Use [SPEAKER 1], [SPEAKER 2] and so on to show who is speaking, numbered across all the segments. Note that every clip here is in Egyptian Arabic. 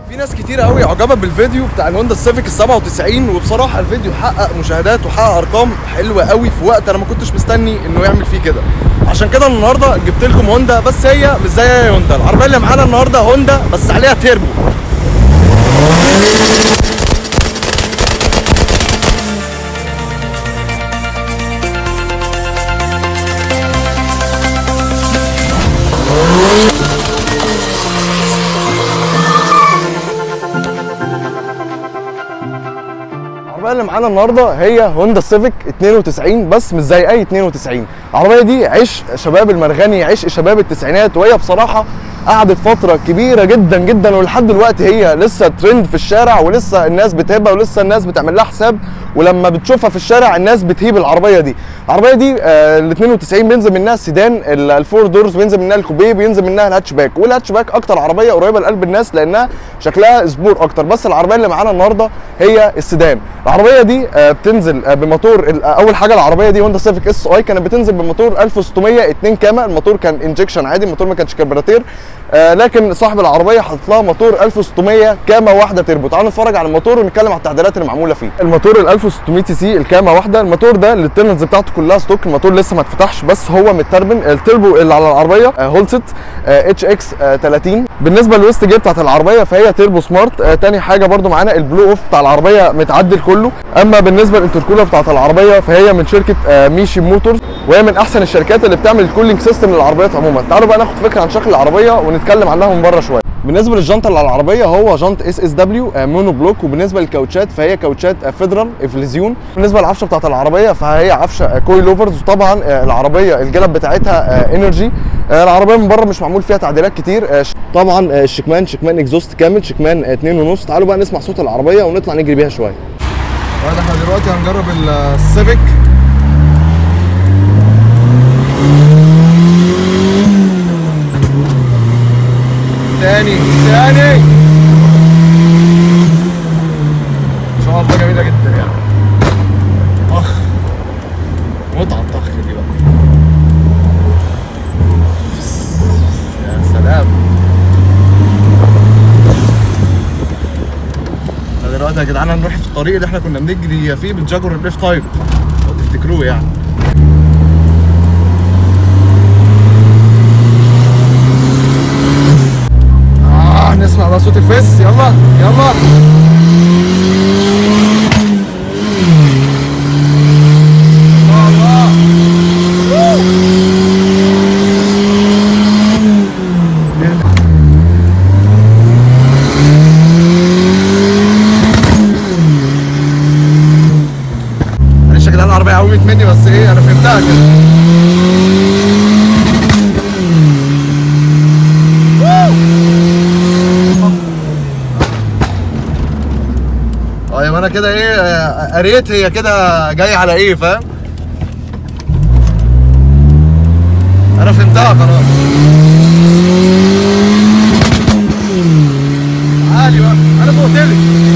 [SPEAKER 1] في ناس كتير قوي اعجبت بالفيديو بتاع الهوندا السيفيك ال 97 وبصراحه الفيديو حقق مشاهدات وحقق ارقام حلوه قوي في وقت انا ما كنتش مستني انه يعمل فيه كده عشان كده النهارده جبت لكم هوندا بس هي مش زي اي هوندا العربيه اللي معانا النهارده هوندا بس عليها تيربو العربيه اللي معانا النهارده هي هوندا سيفيك 92 بس مش زي اي 92 العربيه دي عشق شباب المرغني عشق شباب التسعينات وهي بصراحه قعدت فتره كبيره جدا جدا ولحد دلوقتي هي لسه ترند في الشارع ولسه الناس بتهبها ولسه الناس بتعمل لها حساب ولما بتشوفها في الشارع الناس بتهيب العربيه دي العربيه دي آه ال 92 بينزل منها السيدان ال- الفور دورز بينزل منها الكوبيه بينزل منها الهاتش باك والهاتش باك اكتر عربيه قريبه لقلب الناس لانها شكلها سبور اكتر بس العربيه اللي معانا النهارده هي السيدان العربيه دي آه بتنزل آه بموتور ال- اول حاجه العربيه دي هوندا سيفيك اس اي كانت بتنزل بموتور 1600 2 كاما الموتور كان انجكشن عادي الموتور ما كانش كربراتير آه لكن صاحب العربيه حاطط لها موتور 1600 كاما واحده تربو تعالوا نتفرج على الموتور ونتكلم على التعديلات اللي معموله فيه الموتور ال 1600 سي سي الكاما واحده الموتور ده الترنز بتاعته كلها ستوك الموتور لسه ما اتفتحش بس هو متربن التربو اللي على العربيه آه هولست اتش اكس 30 بالنسبه للويست جير بتاعت العربيه فهي تربو سمارت آه تاني حاجه برده معانا البلو اوف بتاع العربيه متعدل كله اما بالنسبه للانتركولر بتاعت العربيه فهي من شركه آه ميشي موتورز وهي من احسن الشركات اللي بتعمل الكولينج سيستم للعربيات عموما تعالوا بقى ناخد فكره عن شكل العربيه ونتكلم عنها من بره شويه بالنسبه للجنطه اللي على العربيه هو جنط اس اس دبليو مونو بلوك وبالنسبه للكاوتشات فهي كاوتشات آه، فيدرال افليزيون بالنسبه للعفشه بتاعت العربيه فهي عفشه آه، كويل اوفرز وطبعا آه، العربيه الجلب بتاعتها انرجي العربيه من بره مش معمول فيها تعديلات كتير آه، ش- طبعا آه، الشكمان شكمان اكزوست كامل شكمان آه، اتنين ونص تعالوا بقى نسمع صوت العربيه ونطلع نجري بيها شويه احنا دلوقتي هنجرب السيفيك تاني تاني ان شاء الله جميله جدا يعني طخ متعه الطخ دي بقى يا سلام احنا دلوقتي يا جدعان هنروح في الطريق اللي احنا كنا بنجري فيه بالجاكور البيف تايب لو تفتكروه يعني آه نسمع بقى صوت الفيس يلا يلا الله الله معلش يا جدعان العربية قومت مني بس ايه انا فهمتها كده اه يبقى انا كده ايه آه، قريت هي كده جايه على ايه فاهم انا فهمتها خلاص عالي بقى انا فوقتلك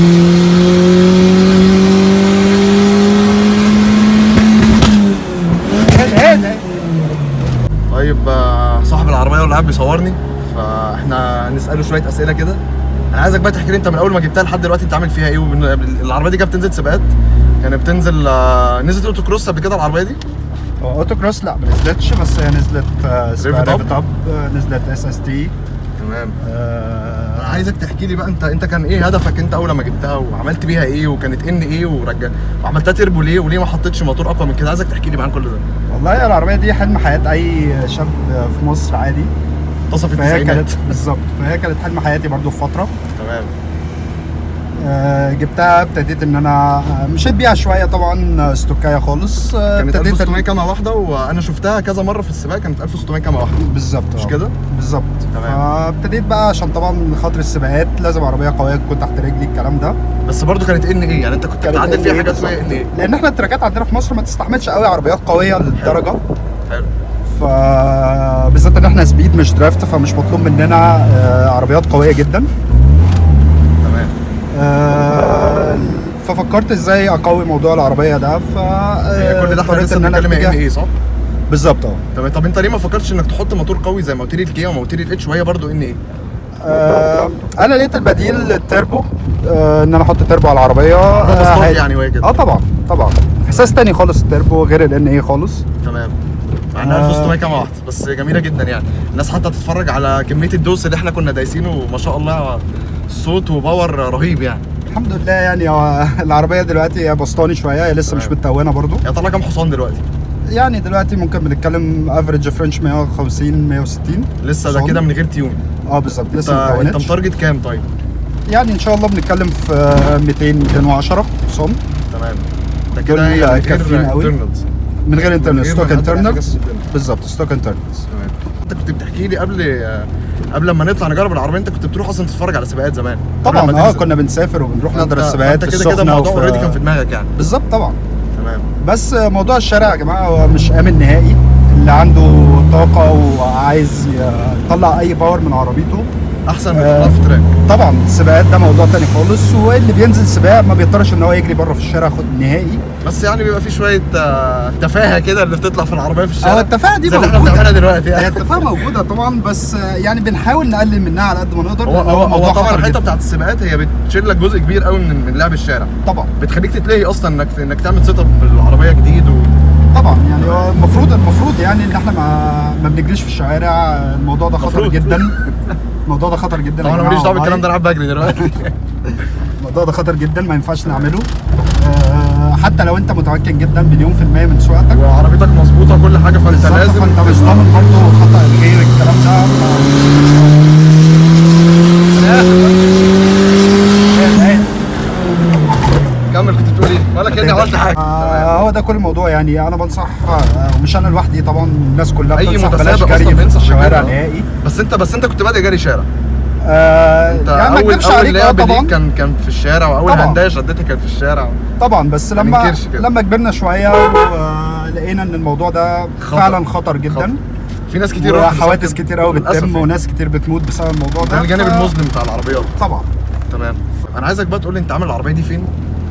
[SPEAKER 1] طيب آه، صاحب العربيه واللي قاعد بيصورني فاحنا نساله شويه اسئله كده انا عايزك بقى تحكي لي انت من اول ما جبتها لحد دلوقتي انت عامل فيها ايه وبن... العربيه دي كانت بتنزل سباقات يعني بتنزل آه، نزلت اوتو كروس قبل كده العربيه دي
[SPEAKER 2] هو اوتو كروس لا ما نزلتش بس هي نزلت آه، اسمها
[SPEAKER 1] ريفت أب؟
[SPEAKER 2] ريفت اب آه، نزلت اس اس تي
[SPEAKER 1] تمام انا عايزك تحكي لي بقى انت انت كان ايه هدفك انت اول ما جبتها وعملت بيها ايه وكانت ان ايه ورجع وعملتها تربو ليه وليه ما حطيتش موتور اقوى من كده عايزك تحكي لي بقى عن كل ده
[SPEAKER 2] والله العربيه دي حلم حياه اي شاب في مصر عادي
[SPEAKER 1] تصف
[SPEAKER 2] فهي
[SPEAKER 1] التسعينات
[SPEAKER 2] كانت بالظبط فهي كانت حلم حياتي برضو في فتره
[SPEAKER 1] تمام
[SPEAKER 2] آه، جبتها ابتديت ان انا آه، مشيت بيها شويه طبعا استوكايه خالص آه،
[SPEAKER 1] كانت
[SPEAKER 2] ابتديت
[SPEAKER 1] 1600 كامه واحده وانا شفتها كذا مره في السباق كانت 1600 كامه واحده
[SPEAKER 2] بالظبط
[SPEAKER 1] مش
[SPEAKER 2] آه.
[SPEAKER 1] كده؟
[SPEAKER 2] بالظبط
[SPEAKER 1] تمام.
[SPEAKER 2] فابتديت بقى عشان طبعا خاطر السباقات لازم عربيه قويه تكون تحت رجلي الكلام ده
[SPEAKER 1] بس برضو كانت ان ايه يعني انت كنت
[SPEAKER 2] كانت
[SPEAKER 1] بتعدل فيها
[SPEAKER 2] NA
[SPEAKER 1] حاجات
[SPEAKER 2] بالظبط.
[SPEAKER 1] وهي ان ايه
[SPEAKER 2] لان احنا التراكات عندنا في مصر ما تستحملش قوي عربيات قويه للدرجه
[SPEAKER 1] حلو
[SPEAKER 2] ف بالذات ان احنا سبيد مش درافت فمش مطلوب مننا آه، عربيات قويه جدا
[SPEAKER 1] تمام
[SPEAKER 2] آه، ففكرت ازاي اقوي موضوع العربيه ده ف
[SPEAKER 1] هي كل ده احنا
[SPEAKER 2] اضطريت
[SPEAKER 1] لسه
[SPEAKER 2] ان انا
[SPEAKER 1] بنتكلم ان
[SPEAKER 2] اتجه
[SPEAKER 1] ايه صح؟
[SPEAKER 2] بالظبط اه
[SPEAKER 1] تمام طب انت ليه ما فكرتش انك تحط موتور قوي زي ما قلت لي الكيا وما قلت لي الاتش وهي برضو ان ايه؟
[SPEAKER 2] آه، آه، انا لقيت البديل التربو آه، ان انا احط تربو على العربيه
[SPEAKER 1] عربية
[SPEAKER 2] آه،
[SPEAKER 1] ستوك
[SPEAKER 2] هي-
[SPEAKER 1] يعني وهي كده.
[SPEAKER 2] اه طبعا طبعا احساس تاني خالص التربو غير الان ايه خالص
[SPEAKER 1] تمام مع انها
[SPEAKER 2] آه.
[SPEAKER 1] 1600 كام واحد بس جميله جدا يعني الناس حتى تتفرج على كميه الدوس اللي احنا كنا دايسينه ما شاء الله صوت وباور رهيب يعني
[SPEAKER 2] الحمد لله يعني هو العربيه دلوقتي هي بسطاني شويه هي لسه مش
[SPEAKER 1] تمام.
[SPEAKER 2] متونة برضو
[SPEAKER 1] يا طلع كام حصان دلوقتي
[SPEAKER 2] يعني دلوقتي ممكن بنتكلم افريج فرنش 150 160
[SPEAKER 1] لسه ده
[SPEAKER 2] حصان.
[SPEAKER 1] كده من غير تيون
[SPEAKER 2] اه بالظبط
[SPEAKER 1] انت
[SPEAKER 2] لسه ما
[SPEAKER 1] انت
[SPEAKER 2] اتونتش.
[SPEAKER 1] متارجت كام طيب
[SPEAKER 2] يعني ان شاء الله بنتكلم في آه، 200 210 حصان
[SPEAKER 1] تمام ده
[SPEAKER 2] دول
[SPEAKER 1] كده هي من غير
[SPEAKER 2] كافيين قوي.
[SPEAKER 1] internals.
[SPEAKER 2] من غير انترنال
[SPEAKER 1] غير
[SPEAKER 2] ستوك
[SPEAKER 1] ما نحط حاجة
[SPEAKER 2] انترنالز
[SPEAKER 1] في الانترنال.
[SPEAKER 2] بالظبط ستوك انترنالز
[SPEAKER 1] تمام انت كنت بتحكي لي قبل قبل ما نطلع نجرب العربيه انت كنت بتروح اصلا تتفرج على سباقات زمان قبل
[SPEAKER 2] طبعا
[SPEAKER 1] ما
[SPEAKER 2] اه
[SPEAKER 1] تنزل.
[SPEAKER 2] كنا بنسافر وبنروح
[SPEAKER 1] فانت-
[SPEAKER 2] نقدر السباقات
[SPEAKER 1] فانت
[SPEAKER 2] في
[SPEAKER 1] كده كده
[SPEAKER 2] السخنه
[SPEAKER 1] الموضوع اوريدي كان
[SPEAKER 2] وفي
[SPEAKER 1] في دماغك يعني
[SPEAKER 2] بالظبط طبعا
[SPEAKER 1] تمام
[SPEAKER 2] بس موضوع الشارع يا جماعه هو مش امن نهائي اللي عنده طاقه وعايز يطلع اي باور من عربيته
[SPEAKER 1] احسن من
[SPEAKER 2] آه.
[SPEAKER 1] الطلع في تراك
[SPEAKER 2] طبعا السباقات ده موضوع تاني خالص واللي بينزل سباق ما بيضطرش ان هو يجري بره في الشارع خد نهائي
[SPEAKER 1] بس يعني بيبقى في شويه آه، تفاهه كده اللي بتطلع في العربيه في الشارع
[SPEAKER 2] هو التفاهه دي
[SPEAKER 1] زي اللي احنا
[SPEAKER 2] موجوده
[SPEAKER 1] بنعملها دلوقتي
[SPEAKER 2] هي
[SPEAKER 1] يعني
[SPEAKER 2] التفاهه موجوده طبعا بس يعني بنحاول نقلل منها على قد ما نقدر
[SPEAKER 1] هو
[SPEAKER 2] لأن
[SPEAKER 1] هو,
[SPEAKER 2] الموضوع
[SPEAKER 1] هو طبعا
[SPEAKER 2] خطر
[SPEAKER 1] الحته
[SPEAKER 2] جداً.
[SPEAKER 1] بتاعت السباقات هي بتشيل لك جزء كبير قوي من من لعب الشارع
[SPEAKER 2] طبعا
[SPEAKER 1] بتخليك تتلهي اصلا انك انك تعمل سيت اب بالعربيه جديد و...
[SPEAKER 2] طبعا يعني هو المفروض المفروض يعني ان احنا ما ما بنجريش في الشوارع الموضوع ده خطر
[SPEAKER 1] مفروض.
[SPEAKER 2] جدا الموضوع ده خطر جدا يا
[SPEAKER 1] طبعا انا
[SPEAKER 2] جماعة
[SPEAKER 1] ماليش دعوه
[SPEAKER 2] والله.
[SPEAKER 1] بالكلام ده انا قاعد بجري دلوقتي
[SPEAKER 2] الموضوع ده خطر جدا ما ينفعش نعمله آه، حتى لو انت متمكن جدا مليون في المية من سواقتك
[SPEAKER 1] وعربيتك مظبوطه كل حاجه فانت
[SPEAKER 2] بالظبط،
[SPEAKER 1] لازم
[SPEAKER 2] فانت مش ضامن برضه خطأ الغير الكلام ده
[SPEAKER 1] كمل كنت بتقول ايه ولا كاني عملت حاجه تمام.
[SPEAKER 2] آه هو ده كل الموضوع يعني انا بنصح آه، ومش انا لوحدي طبعا الناس كلها
[SPEAKER 1] اي
[SPEAKER 2] بتنصح بلاش
[SPEAKER 1] متسابق
[SPEAKER 2] جري
[SPEAKER 1] اصلا
[SPEAKER 2] في
[SPEAKER 1] بينصح
[SPEAKER 2] الشوارع
[SPEAKER 1] بكده.
[SPEAKER 2] نهائي
[SPEAKER 1] بس انت بس انت كنت بادئ جري شارع
[SPEAKER 2] آه
[SPEAKER 1] انت
[SPEAKER 2] يعني ما
[SPEAKER 1] اول
[SPEAKER 2] اكدبش
[SPEAKER 1] اول
[SPEAKER 2] عليك اه
[SPEAKER 1] لعب ليك
[SPEAKER 2] طبعا
[SPEAKER 1] كان كان في الشارع واول
[SPEAKER 2] طبعا.
[SPEAKER 1] هندايه شدتها كانت في الشارع
[SPEAKER 2] طبعا بس
[SPEAKER 1] ما
[SPEAKER 2] لما
[SPEAKER 1] ننكرش كده.
[SPEAKER 2] لما كبرنا شويه ولقينا ان الموضوع ده
[SPEAKER 1] خطر.
[SPEAKER 2] فعلا خطر جدا
[SPEAKER 1] خطر. في ناس كتير راحت
[SPEAKER 2] وحوادث
[SPEAKER 1] بسبب-
[SPEAKER 2] كتير قوي
[SPEAKER 1] للأسف
[SPEAKER 2] بتتم
[SPEAKER 1] يعني.
[SPEAKER 2] وناس كتير بتموت بسبب الموضوع ده
[SPEAKER 1] ده الجانب
[SPEAKER 2] ف-
[SPEAKER 1] المظلم بتاع العربيات
[SPEAKER 2] طبعا
[SPEAKER 1] تمام انا عايزك بقى تقول لي انت عامل العربيه دي فين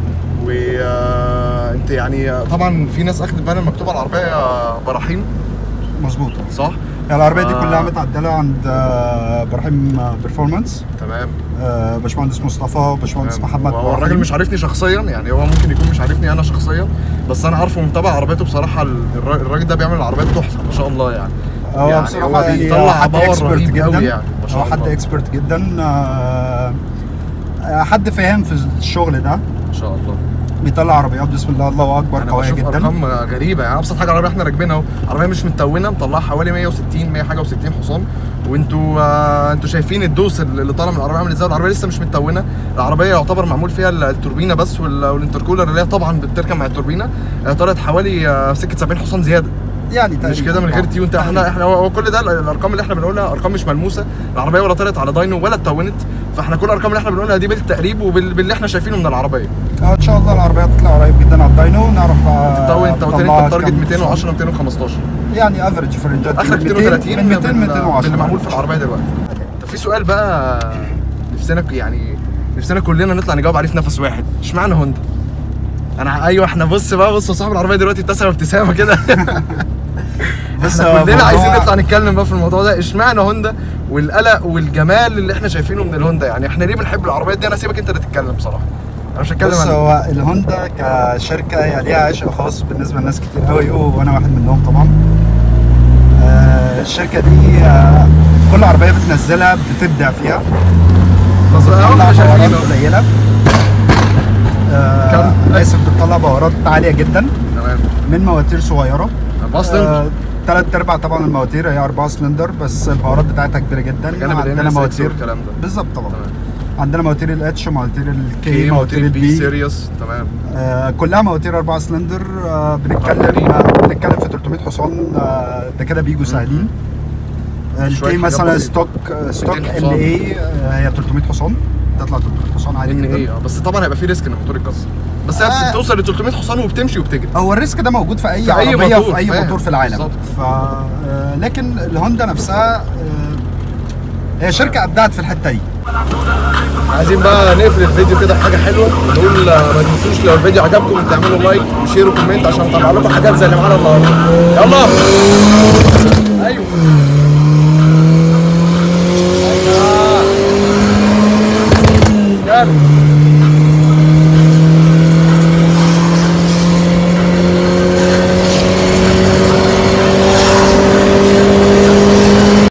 [SPEAKER 1] وانت يعني آه، طبعا في ناس اخدت بالها مكتوب على العربيه آه، براحيم
[SPEAKER 2] مظبوط
[SPEAKER 1] صح
[SPEAKER 2] يعني العربيه دي
[SPEAKER 1] آه.
[SPEAKER 2] كلها متعدله عند آه، ابراهيم بيرفورمانس
[SPEAKER 1] تمام
[SPEAKER 2] آه، باشمهندس مصطفى باشمهندس
[SPEAKER 1] تمام.
[SPEAKER 2] محمد
[SPEAKER 1] هو الراجل
[SPEAKER 2] إبراهيم.
[SPEAKER 1] مش عارفني شخصيا يعني هو ممكن يكون مش عارفني انا شخصيا بس انا عارفه ومتابع عربيته بصراحه الر- الراجل ده بيعمل العربيات تحفه ما شاء الله يعني
[SPEAKER 2] هو
[SPEAKER 1] يعني
[SPEAKER 2] بصراحه
[SPEAKER 1] هو
[SPEAKER 2] يعني
[SPEAKER 1] بيطلع
[SPEAKER 2] حد
[SPEAKER 1] باور
[SPEAKER 2] اكسبرت
[SPEAKER 1] رهيب
[SPEAKER 2] جدا
[SPEAKER 1] قوي يعني ما شاء
[SPEAKER 2] هو حد
[SPEAKER 1] الله
[SPEAKER 2] اكسبرت جدا آه، آه، حد فاهم في الشغل ده
[SPEAKER 1] ما شاء الله
[SPEAKER 2] بيطلع عربيات بسم الله الله اكبر
[SPEAKER 1] انا
[SPEAKER 2] قويه
[SPEAKER 1] بشوف
[SPEAKER 2] جدا
[SPEAKER 1] ارقام غريبه يعني ابسط حاجه عربيه احنا راكبينها اهو عربيه مش متونه مطلعه حوالي 160 100 حاجه و60 حصان وانتوا آه انتوا شايفين الدوس اللي طالع من العربيه عامل ازاي العربيه لسه مش متونه العربيه يعتبر معمول فيها التوربينه بس وال- والانتركولر اللي هي طبعا بتركب مع التوربينه آه، طلعت حوالي آه، سكه 70 حصان زياده
[SPEAKER 2] يعني
[SPEAKER 1] مش
[SPEAKER 2] تقريباً.
[SPEAKER 1] كده من غير
[SPEAKER 2] آه.
[SPEAKER 1] تيون احنا احنا هو كل ده الارقام اللي احنا بنقولها ارقام مش ملموسه العربيه ولا طلعت على داينو ولا اتونت فاحنا كل الارقام اللي احنا بنقولها دي بالتقريب وباللي احنا شايفينه من العربيه
[SPEAKER 2] آه، ان شاء الله العربيه تطلع قريب جدا على الداينو ونعرف بقى
[SPEAKER 1] تو انت قلت لي
[SPEAKER 2] نطلعها
[SPEAKER 1] انت تارجت
[SPEAKER 2] كام
[SPEAKER 1] 210 215
[SPEAKER 2] يعني افريج في رينجات
[SPEAKER 1] اخرك
[SPEAKER 2] 200
[SPEAKER 1] 230
[SPEAKER 2] من 200
[SPEAKER 1] بال-
[SPEAKER 2] 210
[SPEAKER 1] باللي معمول في العربيه دلوقتي طب في سؤال بقى نفسنا يعني نفسنا كلنا نطلع نجاوب عليه في نفس واحد اشمعنى هوندا انا ايوه احنا بص بقى بص صاحب العربيه دلوقتي ابتسم ابتسامه كده
[SPEAKER 2] بس
[SPEAKER 1] احنا كلنا
[SPEAKER 2] موضوع-
[SPEAKER 1] عايزين نطلع نتكلم بقى في الموضوع ده اشمعنى هوندا والقلق والجمال اللي احنا شايفينه من الهوندا يعني احنا ليه بنحب العربيات دي انا سيبك انت اللي تتكلم بصراحه انا مش هتكلم
[SPEAKER 2] بص
[SPEAKER 1] انا
[SPEAKER 2] هو الهوندا كشركه يعني ليها عشق خاص بالنسبه لناس كتير قوي وانا واحد منهم طبعا آه، الشركه دي آه، كل عربيه بتنزلها بتبدع فيها
[SPEAKER 1] بس اهو
[SPEAKER 2] بتطلع
[SPEAKER 1] احنا
[SPEAKER 2] بورات
[SPEAKER 1] شايفينه
[SPEAKER 2] قليله آه،
[SPEAKER 1] كم؟
[SPEAKER 2] اسف بتطلع بورات عاليه جدا
[SPEAKER 1] تمام
[SPEAKER 2] من مواتير صغيره
[SPEAKER 1] أربعة سلندر.
[SPEAKER 2] ثلاث ارباع طبعا المواتير هي اربعه سلندر بس البهارات بتاعتها كبيره جدا
[SPEAKER 1] جانب ال
[SPEAKER 2] عندنا
[SPEAKER 1] NSX
[SPEAKER 2] مواتير
[SPEAKER 1] والكلام ده.
[SPEAKER 2] بالظبط طبعا
[SPEAKER 1] تمام.
[SPEAKER 2] عندنا مواتير الاتش مواتير الكي
[SPEAKER 1] كي
[SPEAKER 2] مواتير
[SPEAKER 1] موتيل بي
[SPEAKER 2] البي
[SPEAKER 1] سيريوس تمام
[SPEAKER 2] آه كلها مواتير 4 سلندر آه بنتكلم
[SPEAKER 1] غريب.
[SPEAKER 2] آه بنتكلم في 300 حصان آه ده كده بيجوا سهلين آه
[SPEAKER 1] شوية
[SPEAKER 2] الكي
[SPEAKER 1] حاجات
[SPEAKER 2] مثلا
[SPEAKER 1] بسيطة.
[SPEAKER 2] ستوك آه ستوك
[SPEAKER 1] 200
[SPEAKER 2] ان
[SPEAKER 1] حصان.
[SPEAKER 2] اي هي 300 حصان تطلع 300 حصان عادي
[SPEAKER 1] ان
[SPEAKER 2] جدا
[SPEAKER 1] ايه بس طبعا هيبقى في ريسك ان الموتور يتكسر بس هي
[SPEAKER 2] آه.
[SPEAKER 1] بتوصل ل 300 حصان وبتمشي وبتجري
[SPEAKER 2] هو الريسك ده موجود في اي
[SPEAKER 1] في أي
[SPEAKER 2] عربيه
[SPEAKER 1] موتور،
[SPEAKER 2] في اي
[SPEAKER 1] فاهم.
[SPEAKER 2] موتور في العالم
[SPEAKER 1] بالظبط.
[SPEAKER 2] ف آه لكن الهوندا نفسها آه هي شركه ابدعت في الحته دي
[SPEAKER 1] عايزين بقى نقفل الفيديو كده بحاجه حلوه نقول آه، ما تنسوش لو الفيديو عجبكم تعملوا لايك وشير وكومنت عشان نطلع لكم حاجات زي اللي معانا النهارده يلا ايوه
[SPEAKER 3] السعر